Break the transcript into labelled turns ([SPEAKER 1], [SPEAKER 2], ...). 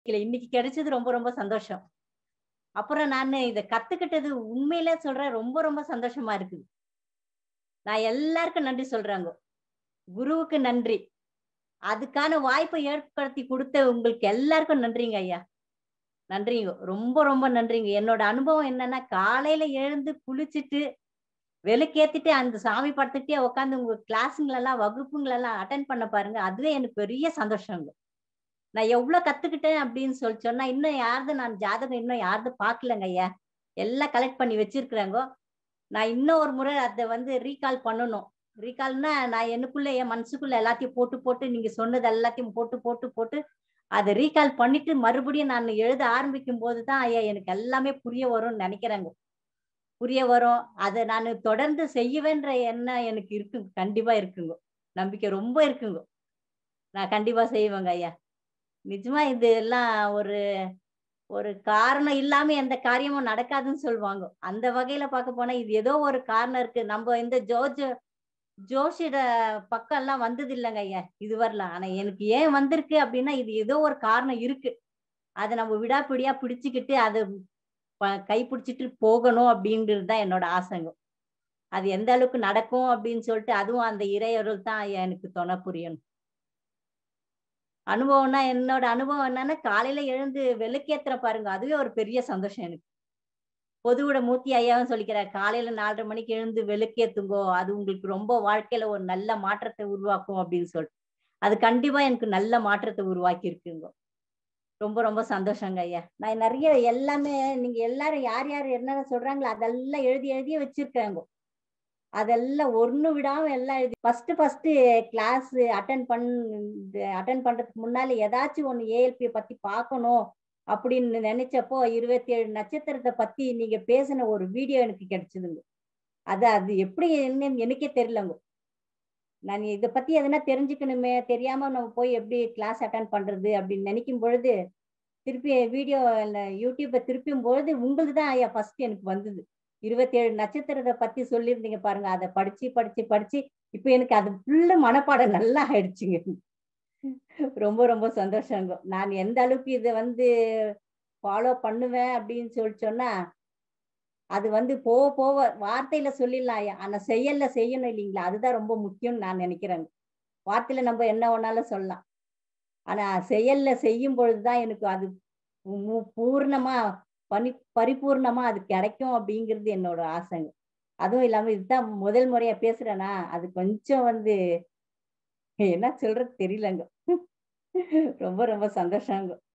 [SPEAKER 1] இல்ல இன்னைக்கு கிடைச்சது ரொம்ப ரொம்ப சந்தோஷம் அப்புறம் நான் இத கத்துக்கிட்டது உண்மையிலே சொல்றேன் ரொம்ப ரொம்ப சந்தோஷமா இருக்குது நான் எல்லாருக்கும் நன்றி சொல்றாங்க குருவுக்கு நன்றி அதுக்கான வாய்ப்பை ஏற்படுத்தி கொடுத்த உங்களுக்கு எல்லாருக்கும் நன்றிங்க ஐயா நன்றிங்க ரொம்ப ரொம்ப நன்றிங்க என்னோட அனுபவம் என்னன்னா காலையில எழுந்து குளிச்சுட்டு விளக்கேத்திட்டு அந்த சாமி படத்துட்டே உட்காந்து உங்க கிளாஸுங்களெல்லாம் வகுப்புங்களெல்லாம் அட்டன் பண்ண பாருங்க அதுவே எனக்கு பெரிய சந்தோஷங்க நான் எவ்வளவு கத்துக்கிட்டேன் அப்படின்னு சொல்லி சொன்னா இன்னும் யாருது நான் ஜாதகம் இன்னும் யாருது பாக்கலங்க ஐயா எல்லாம் கலெக்ட் பண்ணி வச்சிருக்கிறாங்க நான் இன்னும் ஒரு முறை அதை வந்து ரீகால் பண்ணணும் ரீகால்னா நான் எனக்குள்ள என் மனசுக்குள்ள எல்லாத்தையும் போட்டு போட்டு நீங்க சொன்னது எல்லாத்தையும் போட்டு போட்டு போட்டு அதை ரீகால் பண்ணிட்டு மறுபடியும் நான் எழுத ஆரம்பிக்கும் போதுதான் ஐயா எனக்கு எல்லாமே புரிய வரும்னு நினைக்கிறேங்க புரிய வரும் அதை நான் தொடர்ந்து செய்வேன்ற எண்ணம் எனக்கு இருக்குங்க கண்டிப்பா இருக்குங்க நம்பிக்கை ரொம்ப இருக்குங்க நான் கண்டிப்பா செய்வேங்க ஐயா நிஜமா இது எல்லாம் ஒரு ஒரு காரணம் இல்லாம எந்த காரியமும் நடக்காதுன்னு சொல்லுவாங்க அந்த வகையில பார்க்க போனா இது ஏதோ ஒரு காரணம் இருக்கு நம்ம இந்த ஜோஜ் ஜோஷிட பக்கம் எல்லாம் வந்தது இல்லைங்க ஐயா இது வரலாம் ஆனா எனக்கு ஏன் வந்திருக்கு அப்படின்னா இது ஏதோ ஒரு காரணம் இருக்கு அதை நம்ம விடாப்பிடியா பிடிச்சுக்கிட்டு அதை கை பிடிச்சிட்டு போகணும் அப்படின்றது தான் என்னோட ஆசைங்க அது எந்த அளவுக்கு நடக்கும் அப்படின்னு சொல்லிட்டு அதுவும் அந்த இறையருள் தான் எனக்கு துணை புரியணும் அனுபவம்னா என்னோட அனுபவம் என்னன்னா காலையில எழுந்து விளக்கேத்துற பாருங்க அதுவே ஒரு பெரிய சந்தோஷம் எனக்கு பொதுவோட மூர்த்தி ஐயாவும் சொல்லிக்கிறார் காலையில நாலரை மணிக்கு எழுந்து விளக்கேத்துங்கோ அது உங்களுக்கு ரொம்ப வாழ்க்கையில ஒரு நல்ல மாற்றத்தை உருவாக்கும் அப்படின்னு சொல்லிட்டு அது கண்டிப்பா எனக்கு நல்ல மாற்றத்தை உருவாக்கி இருக்குங்க ரொம்ப ரொம்ப சந்தோஷங்க ஐயா நான் நிறைய எல்லாமே நீங்க எல்லாரும் யார் யார் என்னென்ன சொல்றாங்களோ அதெல்லாம் எழுதி எழுதியே வச்சிருக்காங்க அதெல்லாம் ஒண்ணு விடாம எல்லாம் எழுதி ஃபர்ஸ்ட் ஃபர்ஸ்ட் கிளாஸ் அட்டன் பண் அட்டன் பண்றதுக்கு முன்னால ஏதாச்சும் ஒண்ணு ஏஎல்பி பத்தி பார்க்கணும் அப்படின்னு நினைச்சப்போ இருபத்தி ஏழு நட்சத்திரத்தை பத்தி நீங்க பேசின ஒரு வீடியோ எனக்கு கிடைச்சதுங்க அது அது எப்படி என்னன்னு எனக்கே தெரியலங்க நான் இதை பத்தி எதனா தெரிஞ்சுக்கணுமே தெரியாம நம்ம போய் எப்படி கிளாஸ் அட்டன் பண்றது அப்படின்னு நினைக்கும் பொழுது திருப்பி வீடியோ யூடியூப்பை திருப்பியும் பொழுது உங்களுது தான் ஐயா ஃபர்ஸ்ட் எனக்கு வந்தது இருபத்தி ஏழு நட்சத்திரத்தை பத்தி சொல்லியிருந்தீங்க பாருங்க அதை படிச்சு படிச்சு படிச்சு இப்ப எனக்கு அது ஃபுல்லு மனப்பாடம் நல்லா ஆயிடுச்சுங்க ரொம்ப ரொம்ப சந்தோஷங்க நான் எந்த அளவுக்கு இதை வந்து ஃபாலோ பண்ணுவேன் அப்படின்னு சொல்லி சொன்னா அது வந்து போக போக வார்த்தையில சொல்லிடலாம் ஆனா செயல்ல செய்யணும் இல்லைங்களா அதுதான் ரொம்ப முக்கியம்னு நான் நினைக்கிறேங்க வார்த்தையில நம்ம என்ன வேணாலும் சொல்லலாம் ஆனா செயல்ல செய்யும் பொழுதுதான் எனக்கு அது பூர்ணமா பனி பரிபூர்ணமா அது கிடைக்கும் அப்படிங்கிறது என்னோட ஆசைங்க அதுவும் இல்லாம இதுதான் முதல் முறையா பேசுறேனா அது கொஞ்சம் வந்து என்ன சொல்றது தெரியலங்க ரொம்ப ரொம்ப சந்தோஷங்க